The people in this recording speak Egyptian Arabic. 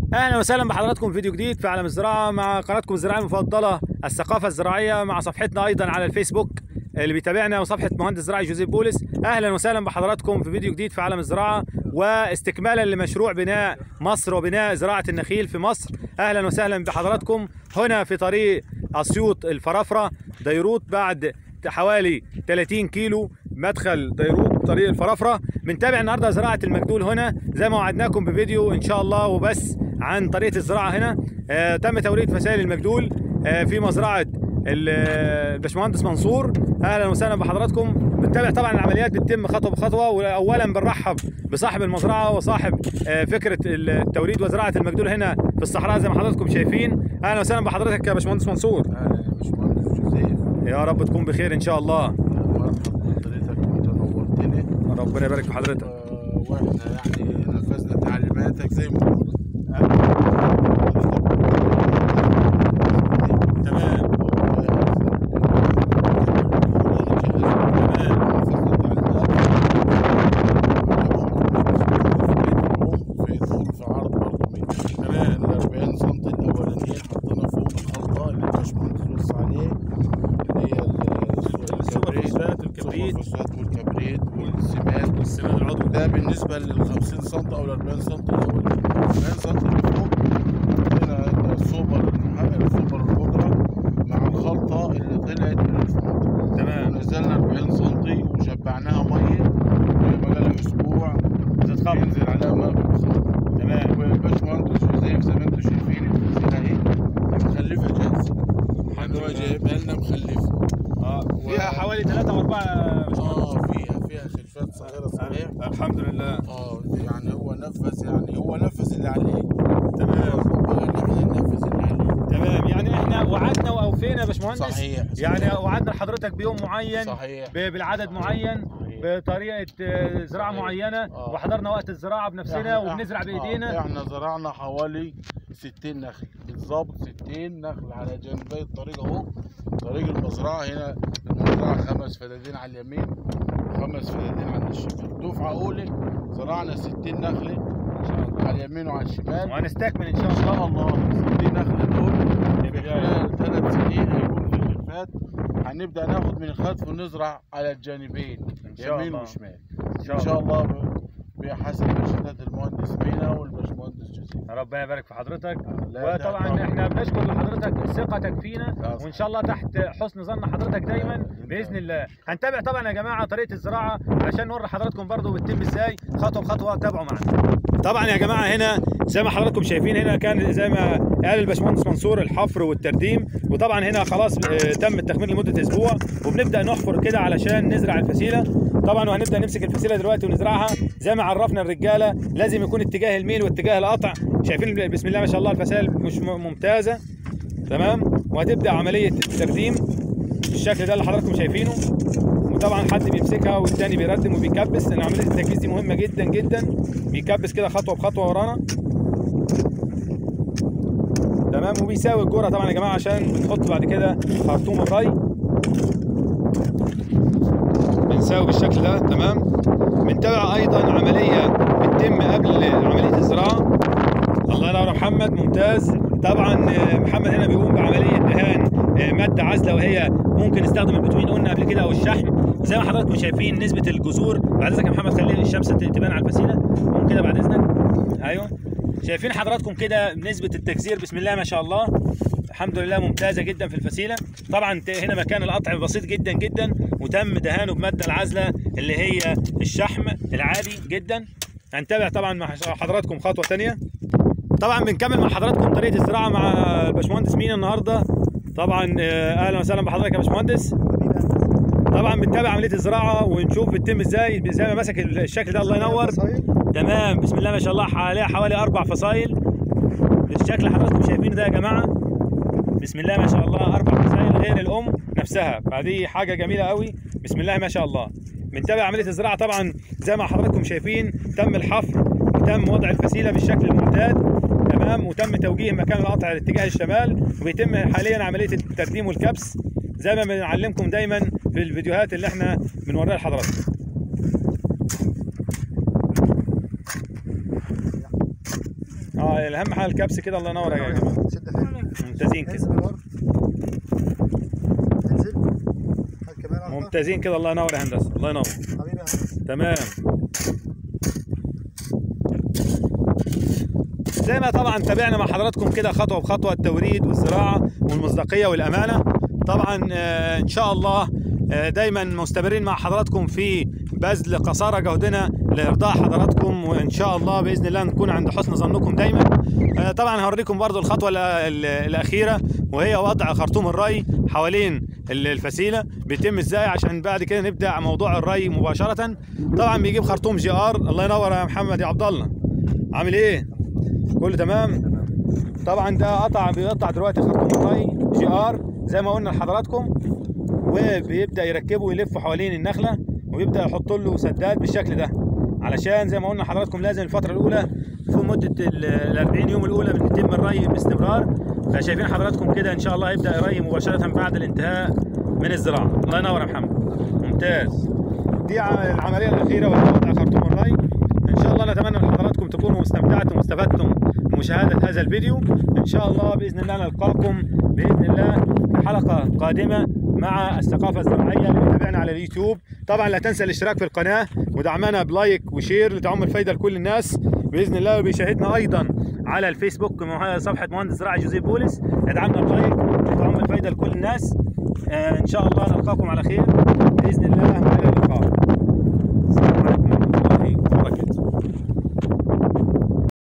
اهلا وسهلا بحضراتكم في فيديو جديد في عالم الزراعه مع قناتكم الزراعيه المفضله الثقافه الزراعيه مع صفحتنا ايضا على الفيسبوك اللي بيتابعنا وصفحه مهندس زراعي جوزيف بولس اهلا وسهلا بحضراتكم في فيديو جديد في عالم الزراعه واستكمالا لمشروع بناء مصر وبناء زراعه النخيل في مصر اهلا وسهلا بحضراتكم هنا في طريق اسيوط الفرافره ديروت بعد حوالي 30 كيلو مدخل ديروت طريق الفرافره بنتابع النهارده زراعه المجدول هنا زي ما وعدناكم بفيديو ان شاء الله وبس عن طريقه الزراعه هنا آه تم توريد فسائل المجدول آه في مزرعه الباشمهندس منصور اهلا وسهلا بحضراتكم بنتابع طبعا العمليات بتتم خطوه بخطوه واولا بنرحب بصاحب المزرعه وصاحب آه فكره التوريد وزراعه المجدول هنا في الصحراء زي ما حضراتكم شايفين اهلا وسهلا بحضرتك يا باشمهندس منصور اهلا يا باشمهندس جوزيف يا رب تكون بخير ان شاء الله مرحبا بحضرتك وانت نورتني ربنا يبارك في حضرتك آه، واحنا يعني نفذنا تعليماتك زي ما قلت تمام في طول في عرض برضه من تمام. ال 40 سم الاولانيين حطينا فوق الخلطه اللي الباشمهندس وصى عليه اللي هي ال- السوبر الكبريت فوسفات والكبريت. السوبر فوسفات والكبريت والسماد السماد العضوي ده بالنسبه لل 50 سم او ال 40 سم الاولانيين 40 سم اللي فوق هنا السوبر السوبر البودره مع الخلطه اللي طلعت من الفوق تمام ونزلنا 40 سم وشبعناها ميه وبقى لها اسبوع تتخبط. ينزل عليها ماء بالخلطة. تمام والباشمهندس جوزيف زي ما انتم شايفين الفسيله اهي مخلفه جاهزه يعني هو جايبها لنا مخلفه اه فيها حوالي 3 او 4 اه فيها فيها خلفات صغيره صحيح الحمد لله اه يعني هو نفذ يعني هو نفذ اللي عليه تمام بقى ان احنا ننفذ اللي عليه تمام يعني احنا وعدنا واوفينا يا باشمهندس صحيح يعني وعدنا لحضرتك بيوم معين صحيح ب- بالعدد معين صحيح. بطريقه آه، زراعه صحيح. معينه آه. وحضرنا وقت الزراعه بنفسنا إحنا- وبنزرع آه، بايدينا احنا زرعنا حوالي 60 نخل بالظبط 60 نخل على جانبي الطريق اهو طريق المزرعه هنا المزرعه خمس فدادين على اليمين وخمس فدادين على الشمال دفعه اولى زرعنا 60 نخله على اليمين وعلى الشمال وهنستكمل ان شاء ان الله شاء الله 60 نخله دول في خلال ثلاث سنين هيكون في خلفات هنبدا ناخد من الخلف ونزرع على الجانبين إن شاء يمين الله. وشمال ان ان شاء الله ب- بحسب ارشادات المهندس مينا والباشمهندس جوزيف ربنا يبارك في حضرتك لا، ده وطبعا طبعاً. احنا بنشكر لحضرتك ثقتك فينا لا، وان شاء الله تحت حسن ظن حضرتك دايما لا، باذن الله هنتابع طبعا يا جماعه طريقه الزراعه عشان نوري حضراتكم برضو بتتم ازاي خطوه بخطوه تابعوا معانا طبعا يا جماعه هنا زي ما حضراتكم شايفين هنا كان زي ما قال الباشمهندس منصور الحفر والترديم وطبعا هنا خلاص آه، تم التخمير لمده اسبوع وبنبدا نحفر كده علشان نزرع الفسيله طبعا وهنبدا نمسك الفسيله دلوقتي ونزرعها زي ما عرفنا الرجاله لازم يكون اتجاه الميل واتجاه القطع شايفين بسم الله ما شاء الله الفسائل مش م- ممتازه تمام وهتبدا عمليه الترديم بالشكل ده اللي حضراتكم شايفينه وطبعا حد بيمسكها والتاني بيردم وبيكبس لان عمليه التكبيس دي مهمه جدا جدا بيكبس كده خطوه بخطوه ورانا تمام وبيساوي الجرة طبعا يا جماعه عشان بنحط بعد كده خرطوم الري بنساوي بالشكل ده تمام بنتابع ايضا عمليه بتتم قبل عمليه الزراعه الله ينور يا محمد ممتاز طبعا آه، محمد هنا بيقوم بعمليه دهان آه، ماده عازله وهي ممكن نستخدم البتوين قلنا قبل كده او الشحم زي ما حضراتكم شايفين نسبه الجذور بعد اذنك يا محمد خلي الشمس ت- تبان على الفسيله قوم كده بعد اذنك ايوه شايفين حضراتكم كده نسبه التجزير بسم الله ما شاء الله الحمد لله ممتازه جدا في الفسيله طبعا ت- هنا مكان القطع بسيط جدا جدا وتم دهانه بماده العازله اللي هي الشحم العادي جدا هنتابع طبعا مع حضراتكم خطوه ثانيه طبعا بنكمل مع حضراتكم طريقه الزراعه مع الباشمهندس مينا النهارده طبعا آه، اهلا وسهلا بحضرتك يا باشمهندس طبعا بنتابع عمليه الزراعه ونشوف بتتم ازاي زي ما مسك الشكل ده الله ينور تمام بسم الله ما شاء الله عليها حوالي اربع فصائل بالشكل اللي حضراتكم شايفينه ده يا جماعه بسم الله ما شاء الله اربع فصائل غير الام نفسها فدي حاجه جميله قوي بسم الله ما شاء الله بنتابع عمليه الزراعه طبعا زي ما حضراتكم شايفين تم الحفر وتم وضع الفسيله بالشكل المعتاد تمام وتم توجيه مكان القطع لاتجاه الشمال وبيتم حاليا عمليه الترديم والكبس زي ما بنعلمكم دايما في الفيديوهات اللي احنا بنوريها لحضراتكم اه اه اهم حاجه الكبس كده الله ينور يا جماعه شد حيل ممتازين كده انزل من ورا انزل هات كمان واحدة. ممتازين كده الله ينور يا هندسه الله ينور حبيبي يا هندسة تمام زي ما طبعا تابعنا مع حضراتكم كده خطوه بخطوه التوريد والزراعه والمصداقيه والامانه طبعا آه، ان شاء الله آه، دايما مستمرين مع حضراتكم في بذل قصارى جهدنا لارضاء حضراتكم وان شاء الله باذن الله نكون عند حسن ظنكم دايما آه، طبعا هوريكم برضو الخطوه ال- ال- الاخيره وهي وضع خرطوم الري حوالين ال- الفسيله بيتم ازاي عشان بعد كده نبدا موضوع الري مباشره طبعا بيجيب خرطوم جي ار الله ينور يا محمد يا عبد الله عامل ايه كله تمام طبعا ده قطع بيقطع دلوقتي خرطوم الري جي ار زي ما قلنا لحضراتكم وبيبدا يركبه ويلف حوالين النخله ويبدا يحط له سداد بالشكل ده علشان زي ما قلنا لحضراتكم لازم الفتره الاولى في مده ال 40 يوم الاولى بيتم الري باستمرار فشايفين حضراتكم كده ان شاء الله يبدا يري مباشره بعد الانتهاء من الزراعه الله ينور يا محمد ممتاز دي ع- العمليه الاخيره وهي وضع خرطوم الري ان شاء الله نتمنى ان حضراتكم تكونوا استمتعتم واستفدتم بمشاهده هذا الفيديو ان شاء الله باذن الله نلقاكم باذن الله في حلقه قادمه مع الثقافه الزراعيه اللي بيتابعنا على اليوتيوب طبعا لا تنسى الاشتراك في القناه ودعمنا بلايك وشير لتعم الفايده لكل الناس باذن الله وبيشاهدنا ايضا على الفيسبوك مع صفحه مهندس زراعي جوزيف بولس ادعمنا بلايك وتعم الفايده لكل الناس آه ان شاء الله نلقاكم على خير باذن الله والى اللقاء